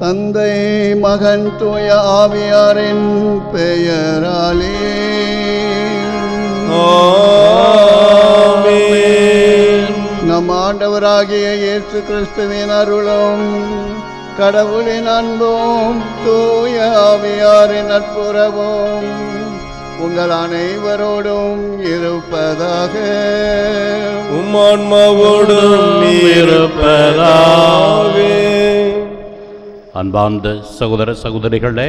தந்தை மகன் தூய ஆவியாரின் பெயராலே ஆமென். நம் ஆண்டவராகிய இயேசு கிறிஸ்துவின் அருளும் கடவுளின் அன்பும் தூய ஆவியாரின் நட்புறவும் உங்கள் அனைவரோடும் இருப்பதாக உம் ஆன்மாவோடும் இருப்பதாக அன்பார்ந்த சகோதர சகோதரிகளே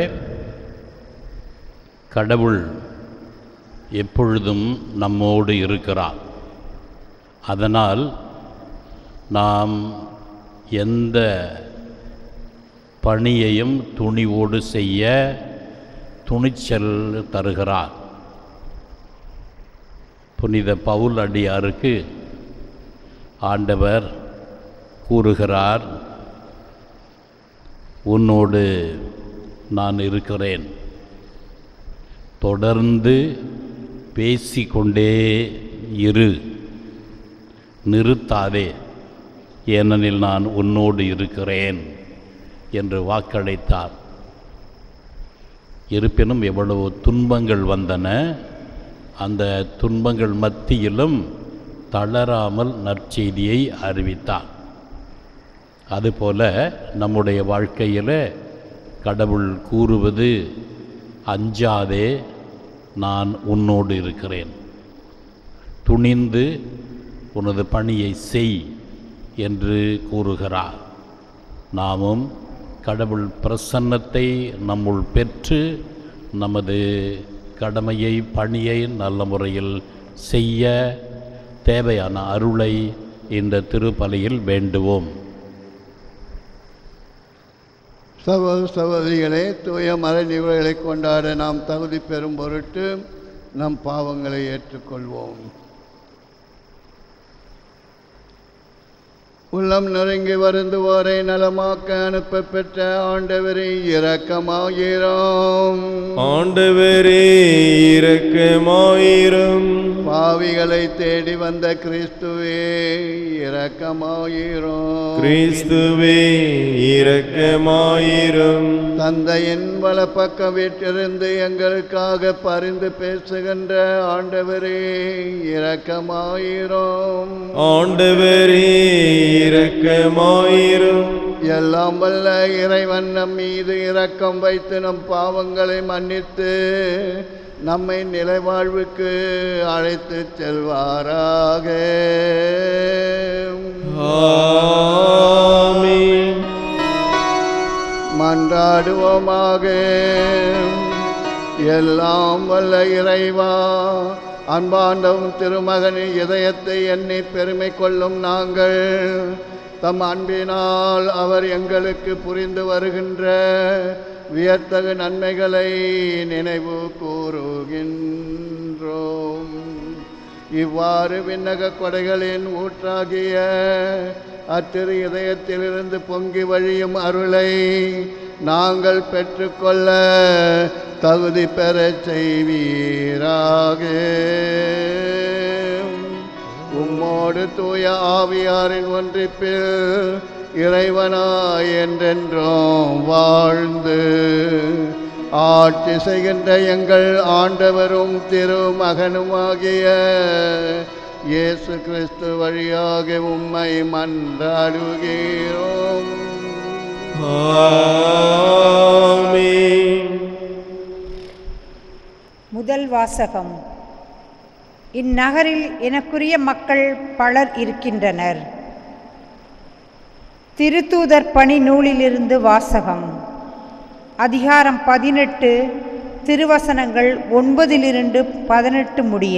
கடவுள் எப்பொழுதும் நம்மோடு இருக்கிறார் அதனால் நாம் எந்த பணியையும் துணிவோடு செய்ய துணிச்சல் தருகிறார் புனித பவுல் அடியாருக்கு ஆண்டவர் கூறுகிறார் உன்னோடு நான் இருக்கிறேன் தொடர்ந்து பேசிக்கொண்டே இரு நிறுத்தாதே ஏனெனில் நான் உன்னோடு இருக்கிறேன் என்று வாக்களித்தார் இருப்பினும் எவ்வளவு துன்பங்கள் வந்தன அந்த துன்பங்கள் மத்தியிலும் தளராமல் நற்செய்தியை அறிவித்தார் அதுபோல நம்முடைய வாழ்க்கையில் கடவுள் கூறுவது அஞ்சாதே நான் உன்னோடு இருக்கிறேன் துணிந்து உனது பணியை செய் என்று கூறுகிறார் நாமும் கடவுள் பிரசன்னத்தை நம்முள் பெற்று நமது கடமையை பணியை நல்ல முறையில் செய்ய தேவையான அருளை இந்த திருப்பலியில் வேண்டுவோம் சகோதர சகோதரிகளே தூய மறை நிகழ்வுகளை கொண்டாட நாம் தகுதி பெறும் பொருட்டு நம் பாவங்களை ஏற்றுக்கொள்வோம் உள்ளம் நெருங்கி வருந்துவோரை நலமாக்க அனுப்ப பெற்ற ஆண்டவரை இரக்கமாகிறோம் ஆண்டவரே இரக்கமாயிரும் பாவிகளை தேடி வந்த கிறிஸ்துவே இரக்கமாகிறோம் கிறிஸ்துவே இரக்கமாயிரும் தந்தையின் வலப்பக்க வீட்டிலிருந்து எங்களுக்காக பரிந்து பேசுகின்ற ஆண்டவரே இரக்கமாயிரும் ஆண்டவரே இரக்கமாயிரும் எல்லாம் வல்ல இறைவன் நம் மீது இரக்கம் வைத்து நம் பாவங்களை மன்னித்து நம்மை நிலைவாழ்வுக்கு அழைத்து செல்வாராக ஆமென் மன்றாடுவோமாக எல்லாம் வல்ல இறைவா அன்பாண்டவும் திருமகனின் இதயத்தை எண்ணி பெருமை கொள்ளும் நாங்கள் தம் அன்பினால் அவர் எங்களுக்கு புரிந்து வருகின்ற வியத்தகு நன்மைகளை நினைவு கூறுகின்றோம் இவ்வாறு விண்ணக கொடைகளின் ஊற்றாகிய அத்திரு இதயத்திலிருந்து பொங்கி வழியும் அருளை நாங்கள் பெற்றுக்கொள்ள தகுதி பெறச் செய்வீராக உம்மோடு தூய ஆவியாரின் ஒன்றிப்பில் இறைவனாய் என்றென்றும் வாழ்ந்து ஆட்சி செய்கின்ற எங்கள் ஆண்டவரும் திருமகனுமாகிய இயேசு கிறிஸ்து வழியாக உம்மை மன்றாடுகிறோம் ஆமென் முதல் வாசகம் இந்நகரில் எனக்குரிய மக்கள் பலர் இருக்கின்றனர் திருத்தூதர் பணி நூலிலிருந்து வாசகம் அதிகாரம் பதினெட்டு திருவசனங்கள் ஒன்பதிலிருந்து பதினெட்டு முடிய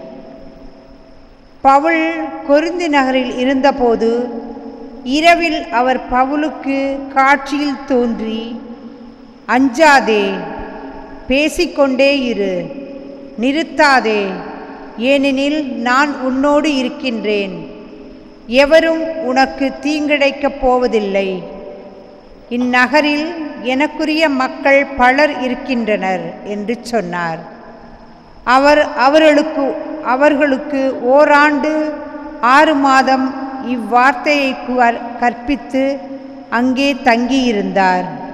பவுல் கொரிந்தி நகரில் இருந்தபோது இரவில் அவர் பவுலுக்கு காட்சியில் தோன்றி அஞ்சாதே பேசிக்கொண்டே இரு நிறுத்தாதே ஏனெனில் நான் உன்னோடு இருக்கின்றேன் எவரும் உனக்கு தீங்கிழைக்கப் போவதில்லை இந்நகரில் எனக்குரிய மக்கள் பலர் இருக்கின்றனர் என்று சொன்னார் அவர் அவர்களுக்கு அவர்களுக்கு ஓராண்டு ஆறு மாதம் இவ்வார்த்தையை கு- கற்பித்து அங்கே தங்கியிருந்தார்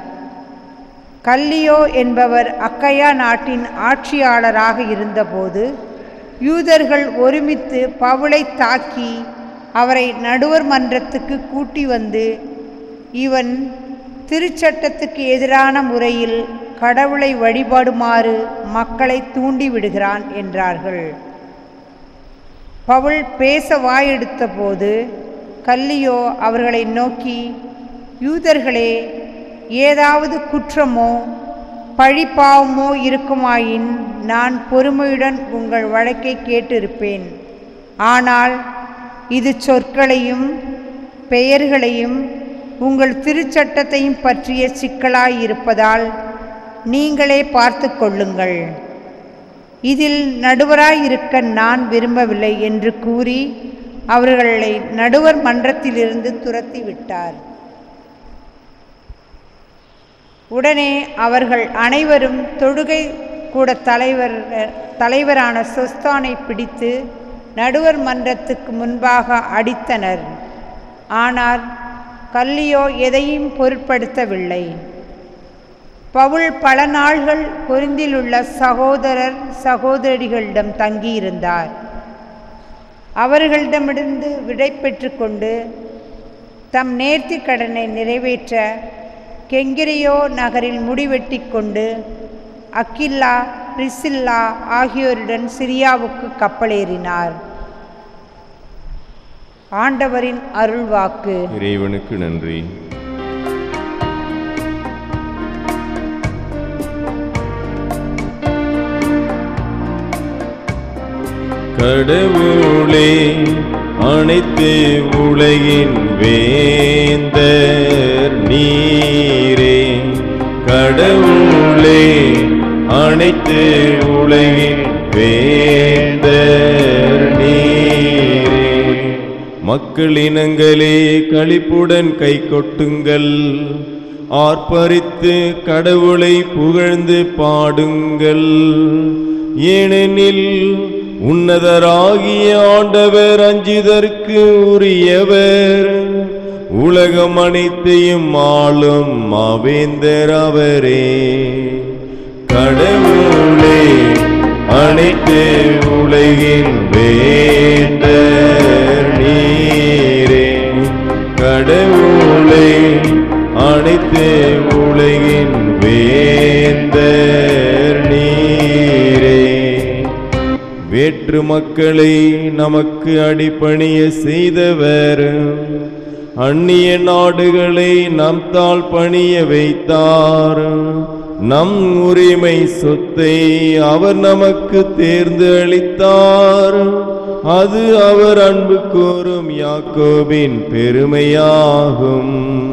கல்லியோ என்பவர் அக்கையா நாட்டின் ஆட்சியாளராக இருந்தபோது யூதர்கள் ஒருமித்து பவுலை தாக்கி அவரை நடுவர் மன்றத்துக்கு கூட்டி வந்து இவன் திருச்சட்டத்துக்கு எதிரான முறையில் கடவுளை வழிபாடுமாறு மக்களை தூண்டி விடுகிறான் என்றார்கள் பவுல் பேச வாயெடுத்தபோது கல்லியோ அவர்களை நோக்கி யூதர்களே ஏதாவது குற்றமோ பழிப்பாவமோ இருக்குமாயின் நான் பொறுமையுடன் உங்கள் வழக்கை கேட்டிருப்பேன் ஆனால் இது சொற்களையும் பெயர்களையும் உங்கள் திருச்சட்டத்தையும் பற்றிய சிக்கலாயிருப்பதால் நீங்களே பார்த்து கொள்ளுங்கள் இதில் நடுவராயிருக்க நான் விரும்பவில்லை என்று கூறி அவர்களை நடுவர் மன்றத்திலிருந்து துரத்தி விட்டார் உடனே அவர்கள் அனைவரும் தொடுகை கூட தலைவர் தலைவரான சொஸ்தானை பிடித்து நடுவர் மன்றத்துக்கு முன்பாக அடித்தனர் ஆனால் கல்லியோ எதையும் பொருட்படுத்தவில்லை பவுல் பல நாள்கள் கொரிந்திலுள்ள சகோதரர் சகோதரிகளிடம் தங்கியிருந்தார் அவர்களிடமிருந்து விடை பெற்றுக்கொண்டு தம் நேர்த்தி கடனை நிறைவேற்ற கெங்கிரியோ நகரில் முடிவெட்டி கொண்டு அக்கில்லா பிரிசில்லா ஆகியோருடன் சிரியாவுக்கு கப்பலேறினார் ஆண்டவரின் அருள்வாக்கு இறைவனுக்கு நன்றி கடவுளே அனைத்து உலகின் வேந்தர் நீரே கடவுளே அனைத்து உலகின் வேந்தர் நீரே மக்களினங்களே களிப்புடன் கை கொட்டுங்கள் ஆர்ப்பரித்து கடவுளை புகழ்ந்து பாடுங்கள் ஏனெனில் உன்னதராகிய ஆண்டவர் அஞ்சுதற்கு உரியவர் உலகம் அனைத்தையும் ஆளும் மாவேந்தர் அவரே கடவுளே அனைத்து உலகின் வேந்தர் நீரே கடவுளே அனைத்து உலகின் வேந்தர் நீரே வேற்று மக்களை நமக்கு அடிபணிய செய்தவர் அந்நிய நாடுகளை நம் தாள் பணிய வைத்தார் நம் உரிமை சொத்தை அவர் நமக்கு தேர்ந்து அளித்தார் அது அவர் அன்பு கோரும் யாக்கோபின் பெருமையாகும்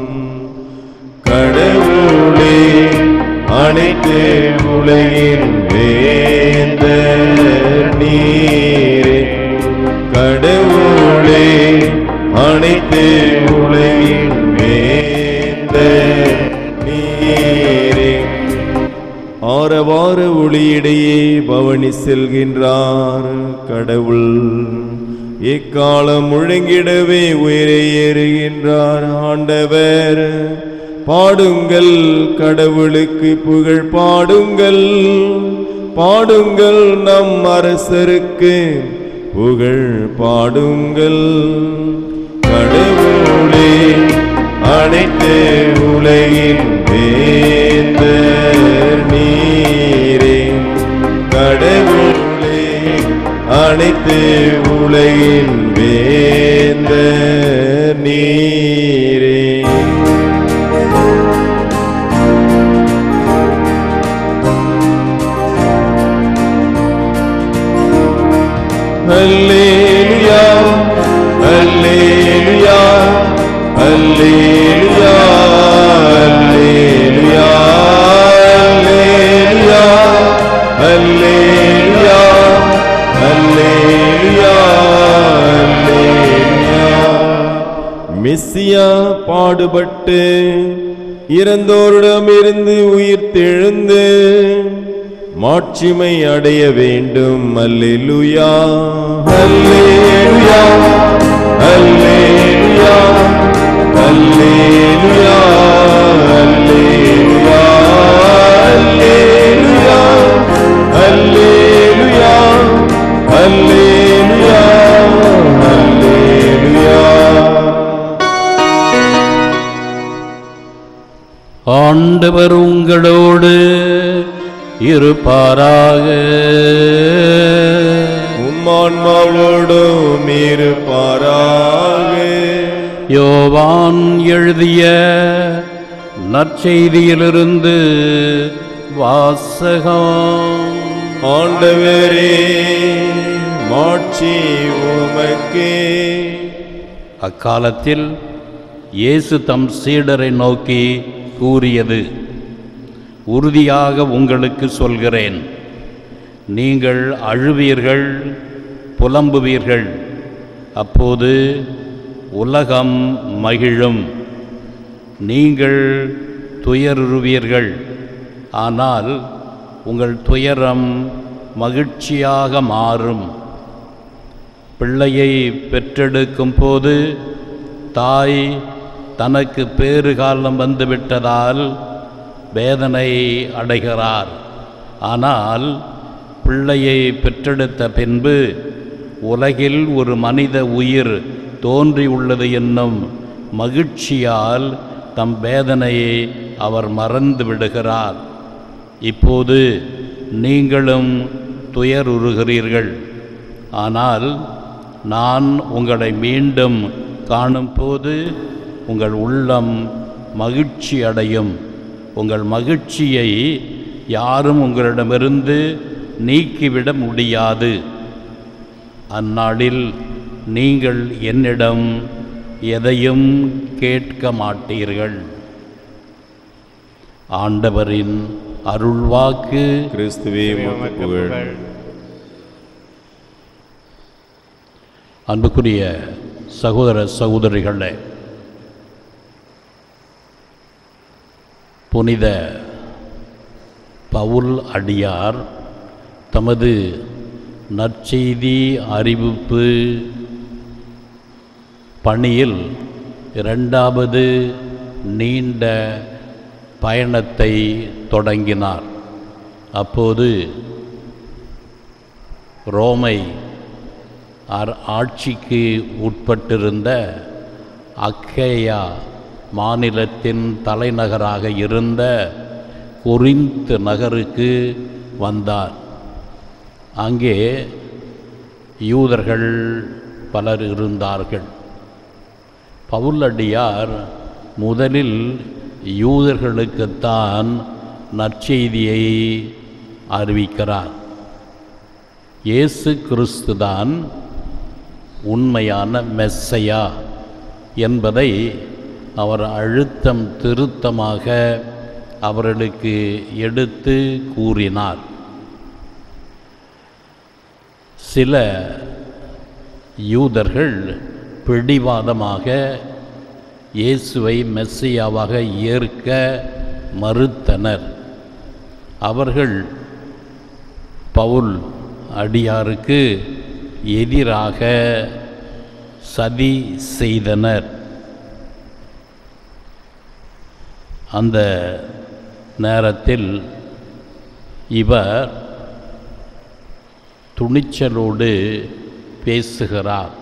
கடவுளே அனைத்து உலகின் வேந்தர் நீரே கடவுளே அனைத்து உலகின் வேந்தர் நீரே ஆரவார ஒளியிடையே பவனி செல்கின்றார் கடவுள் இக்காலம் முழங்கிடவே உயிரை ஏறுகின்றார் ஆண்டவர் பாடுங்கள் கடவுளுக்கு புகழ் பாடுங்கள் பாடுங்கள் நம் அரசருக்கு புகழ் பாடுங்கள் கடவுளே அனைத்து உலகின் வேந்தர் நீரே கடவுளே அனைத்து உலகின் வேந்தர் நீரே அல்லேலுயா அல்லேலுயா அல்லேலுயா அல்லேலுயா அல்லேலுயா அல்லேலுயா அல்லேலுயா அல்லேலுயா மெஸ்ஸியா பாடுபட்டு இறந்தோரிடமிருந்து உயிர் தெழுந்து மாட்சிமை அடைய வேண்டும் அல்லேலுயா அல்லேலுயா அல்லேலுயா அல்லேலுயா அல்லேலுயா ஆண்டவர் உங்களோடு இருப்பாராக உம்மான்மாவோடும் இருப்பாராக யோவான் எழுதிய நற்செய்தியிலிருந்து வாசகம் ஆண்டவரே மாட்சி உமக்கே அக்காலத்தில் இயேசு தம் சீடரை நோக்கி கூறியது உறுதியாக உங்களுக்கு சொல்கிறேன் நீங்கள் அழுவீர்கள் புலம்புவீர்கள் அப்போது உலகம் மகிழும் நீங்கள் துயருவீர்கள் ஆனால் உங்கள் துயரம் மகிழ்ச்சியாக மாறும் பிள்ளையை பெற்றெடுக்கும் போது தாய் தனக்கு பேறு காலம் வந்துவிட்டதால் வேதனை அடைகிறார் ஆனால் பிள்ளையை பெற்றெடுத்த பின்பு உலகில் ஒரு மனித உயிர் தோன்றியுள்ளது என்னும் மகிழ்ச்சியால் தம் வேதனையை அவர் மறந்து விடுகிறார் இப்போது நீங்களும் துயருறுகிறீர்கள் ஆனால் நான் உங்களை மீண்டும் காணும்போது உங்கள் உள்ளம் மகிழ்ச்சி அடையும் உங்கள் மகிழ்ச்சியை யாரும் உங்களிடமிருந்து நீக்கிவிட முடியாது அந்நாளில் நீங்கள் என்னிடம் எதையும் கேட்க மாட்டீர்கள் ஆண்டவரின் அருள்வாக்கு கிறிஸ்துவே உமக்கு புகழ் அன்புக்குரிய சகோதர சகோதரிகளே புனித பவுல் அடியார் தமது நற்செய்தி அறிவிப்பு பணியில் இரண்டாவது நீண்ட பயணத்தை தொடங்கினார் அப்போது ரோமை அர்- ஆட்சிக்கு உட்பட்டிருந்த அக்கேயா மாநிலத்தின் தலைநகராக இருந்த கொரிந்த் நகருக்கு வந்தார் அங்கே யூதர்கள் பலர் இருந்தார்கள் பவுலடியார் முதலில் யூதர்களுக்குத்தான் நற்செய்தியை அறிவிக்கிறார் இயேசு கிறிஸ்துதான் உண்மையான மெஸ்ஸையா என்பதை அவர் அழுத்தம் திருத்தமாக அவர்களுக்கு எடுத்து கூறினார் சில யூதர்கள் பிடிவாதமாக இயேசுவை மெஸ்ஸியாவாக ஏற்க மறுத்தனர் அவர்கள் பவுல் அடியாருக்கு எதிராக சதி செய்தனர் அந்த நேரத்தில் இவர் துணிச்சலோடு பேசுகிறார்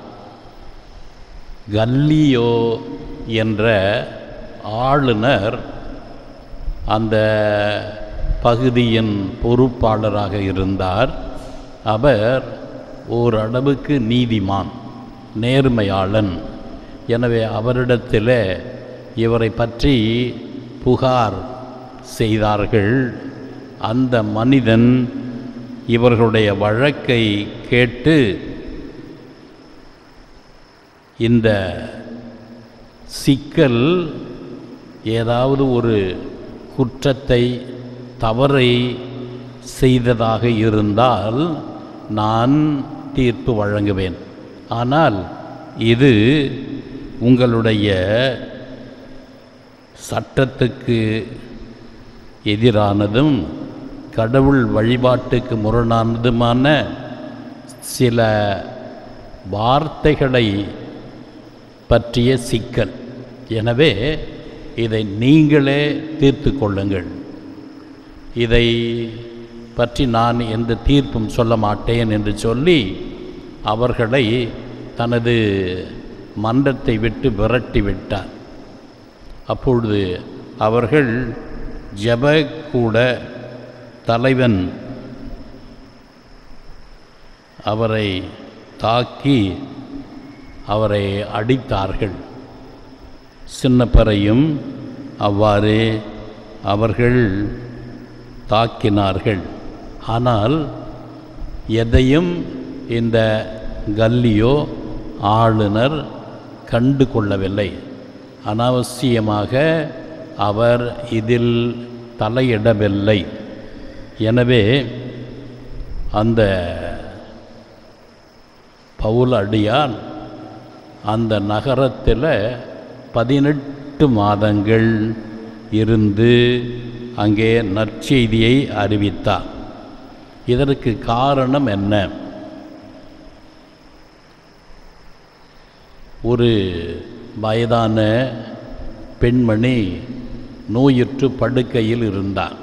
கல்லியோ என்ற ஆளுநர் அந்த பகுதியின் பொறுப்பாளராக இருந்தார் அவர் ஓரளவுக்கு நீதிமான் நேர்மையாளன் எனவே அவரிடத்தில் இவரை பற்றி புகார் செய்தார்கள் அந்த மனிதன் இவர்களுடைய வழக்கை கேட்டு இந்த சிக்கல் ஏதாவது ஒரு குற்றத்தை தவறை செய்ததாக இருந்தால் நான் தீர்ப்பு வழங்குவேன் ஆனால் இது உங்களுடைய சட்டத்துக்கு எதிரானதும் கடவுள் வழிபாட்டுக்கு முரணானதுமான சில வார்த்தைகளை பற்றிய சிக்கல் எனவே இதை நீங்களே தீர்த்து கொள்ளுங்கள் இதை பற்றி நான் எந்த தீர்ப்பும் சொல்ல மாட்டேன் என்று சொல்லி அவர்களை தனது மன்றத்தை விட்டு விரட்டி விட்டார் அப்பொழுது அவர்கள் ஜபக்கூட தலைவன் அவரை தாக்கி அவரை அடித்தார்கள் சின்னப்பரையும் அவ்வாறு அவர்கள் தாக்கினார்கள் ஆனால் எதையும் இந்த கல்லியோ ஆளுநர் கண்டு கொள்ளவில்லை அனாவசியமாக அவர் இதில் தலையிடவில்லை எனவே அந்த பவுல் அடியான் அந்த நகரத்தில் பதினெட்டு மாதங்கள் இருந்து அங்கே நற்செய்தியை அறிவித்தார் இதற்கு காரணம் என்ன ஒரு வயதான பெண்மணி நோயுற்று படுக்கையில் இருந்தார்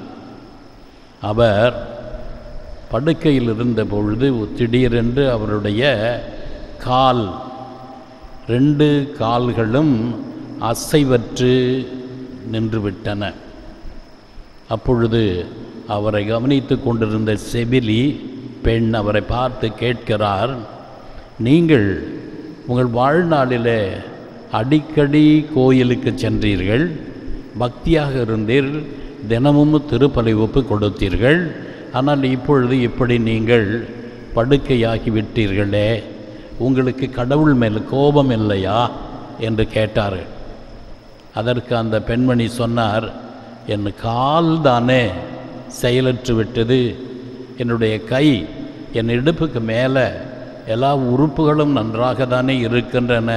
அவர் படுக்கையில் இருந்த பொழுது திடீரென்று அவருடைய கால் ரெண்டு கால்களும் அசைவற்று நின்றுவிட்டன அப்பொழுது அவரை கவனித்து கொண்டிருந்த செவிலி பெண் அவரை பார்த்து கேட்கிறார் நீங்கள் உங்கள் வாழ்நாளில் அடிக்கடி கோயிலுக்கு சென்றீர்கள் பக்தியாக இருந்தீர்கள் தினமும் திருப்பலை ஒப்பு கொடுத்தீர்கள் ஆனால் இப்பொழுது இப்படி நீங்கள் படுக்கையாகி விட்டீர்களே உங்களுக்கு கடவுள் மேல் கோபம் இல்லையா என்று கேட்டார்கள் அதற்கு அந்த பெண்மணி சொன்னார் என் கால் தானே செயலற்று விட்டது என்னுடைய கை என் இடுப்புக்கு மேலே எல்லா உறுப்புகளும் நன்றாக தானே இருக்கின்றன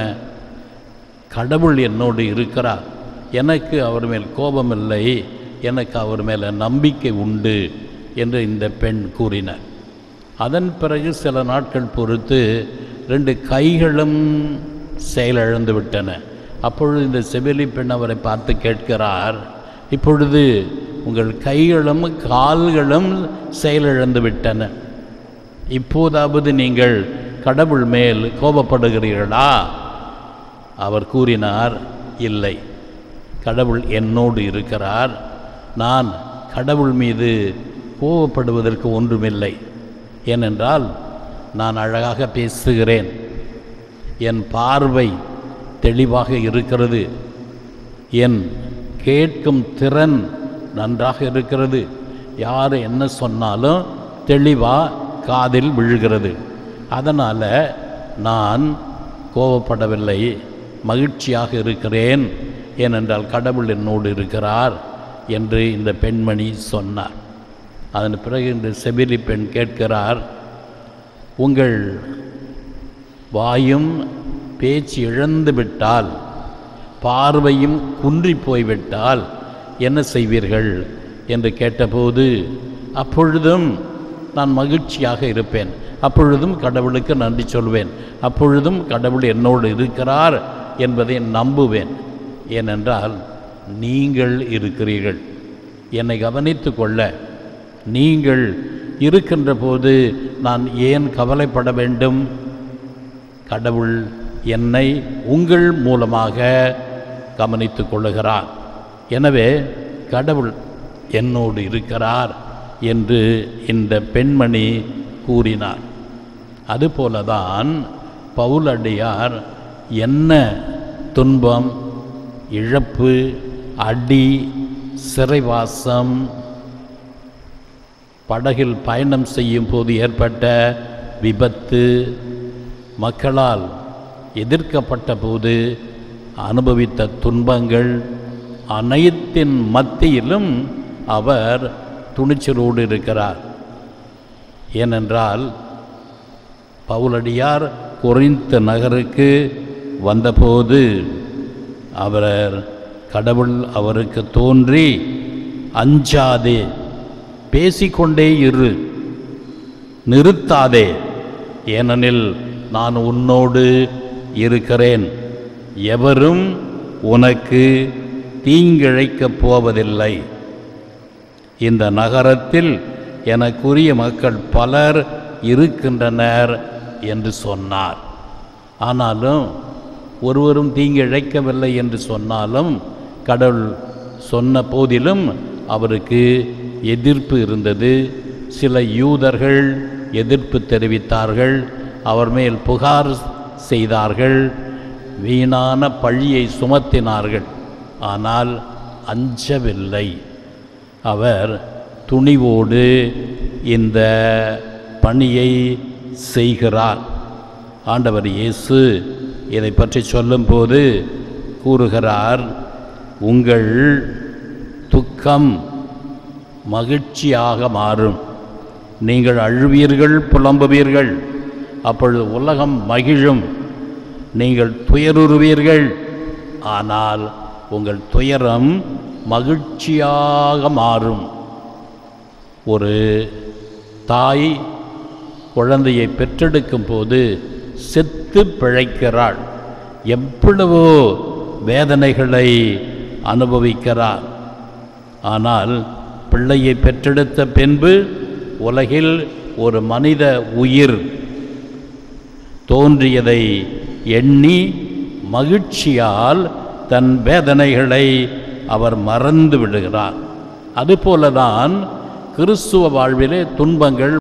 கடவுள் என்னோடு இருக்கிறார் எனக்கு அவர் மேல் கோபம் இல்லை எனக்கு அவர் மேலே நம்பிக்கை உண்டு என்று இந்த பெண் கூறினார் அதன் பிறகு சில நாட்கள் பொறுத்து ரெண்டு கைகளும் செயலிழந்து விட்டன அப்பொழுது இந்த செவிலி பெண் அவரை பார்த்து கேட்கிறார் இப்பொழுது உங்கள் கைகளும் கால்களும் செயலிழந்து விட்டன இப்போதாவது நீங்கள் கடவுள் மேல் கோபப்படுகிறீர்களா அவர் கூறினார் இல்லை கடவுள் என்னோடு இருக்கிறார் நான் கடவுள் மீது கோபப்படுவதற்கு ஒன்றுமில்லை ஏனென்றால் நான் அழகாக பேசுகிறேன் என் பார்வை தெளிவாக இருக்கிறது என் கேட்கும் திறன் நன்றாக இருக்கிறது யார் என்ன சொன்னாலும் தெளிவாக காதில் விழுகிறது அதனால் நான் கோபப்படவில்லை மகிழ்ச்சியாக இருக்கிறேன் ஏனென்றால் கடவுள் என்னோடு இருக்கிறார் என்று இந்த பெண்மணி சொன்னார் அதன் பிறகு இந்த செபிலி பெண் கேட்கிறார் உங்கள் வாயும் பேச்சு இழந்து விட்டால் பார்வையும் குன்றி போய்விட்டால் என்ன செய்வீர்கள் என்று கேட்டபோது அப்பொழுதும் நான் மகிழ்ச்சியாக இருப்பேன் அப்பொழுதும் கடவுளுக்கு நன்றி சொல்வேன் அப்பொழுதும் கடவுள் என்னோடு இருக்கிறார் என்பதை நம்புவேன் ஏனென்றால் நீங்கள் இருக்கிறீர்கள் என்னை கவனித்து கொள்ள நீங்கள் இருக்கின்ற போது நான் ஏன் கவலைப்பட வேண்டும் கடவுள் என்னை உங்கள் மூலமாக கவனித்து கொள்ளுகிறார் எனவே கடவுள் என்னோடு இருக்கிறார் என்று இந்த பெண்மணி கூறினார் அதுபோலதான் பவுலடியார் என்ன துன்பம் இழப்பு அடி சிறைவாசம் படகில் பயணம் செய்யும் போது ஏற்பட்ட விபத்து மக்களால் எதிர்க்கப்பட்ட போது அனுபவித்த துன்பங்கள் அனைத்தின் மத்தியிலும் அவர் துணிச்சலோடு இருக்கிறார் ஏனென்றால் பவுலடியார் கொரிந்த நகருக்கு வந்தபோது அவர் கடவுள் அவருக்கு தோன்றி அஞ்சாதே பேசிக்கொண்டே இரு நிறுத்தாதே ஏனெனில் நான் உன்னோடு இருக்கிறேன் எவரும் உனக்கு தீங்கிழைக்கப் போவதில்லை இந்த நகரத்தில் எனக்குரிய மக்கள் பலர் இருக்கின்றனர் என்று சொன்னார் ஆனாலும் ஒருவரும் தீங்கு இழைக்கவில்லை என்று சொன்னாலும் கடவுள் சொன்ன போதிலும் அவருக்கு எதிர்ப்பு இருந்தது சில யூதர்கள் எதிர்ப்பு தெரிவித்தார்கள் அவர் மேல் புகார் செய்தார்கள் வீணான பழியை சுமத்தினார்கள் ஆனால் அஞ்சவில்லை அவர் துணிவோடு இந்த பணியை செய்கிறார் ஆண்டவர் இயேசு இதை பற்றி சொல்லும்போது கூறுகிறார் உங்கள் துக்கம் மகிழ்ச்சியாக மாறும் நீங்கள் அழுவீர்கள் புலம்புவீர்கள் அப்பொழுது உலகம் மகிழும் நீங்கள் துயருறுவீர்கள் ஆனால் உங்கள் துயரம் மகிழ்ச்சியாக மாறும் ஒரு தாய் குழந்தையை பெற்றெடுக்கும் போது செத்து பிழைக்கிறாள் எவ்வளவோ வேதனைகளை அனுபவிக்கிறார் ஆனால் பிள்ளையை பெற்றெடுத்த பின்பு உலகில் ஒரு மனித உயிர் தோன்றியதை எண்ணி மகிழ்ச்சியால் தன் வேதனைகளை அவர் மறந்து விடுகிறார் அதுபோலதான் கிறிஸ்துவ வாழ்விலே துன்பங்கள்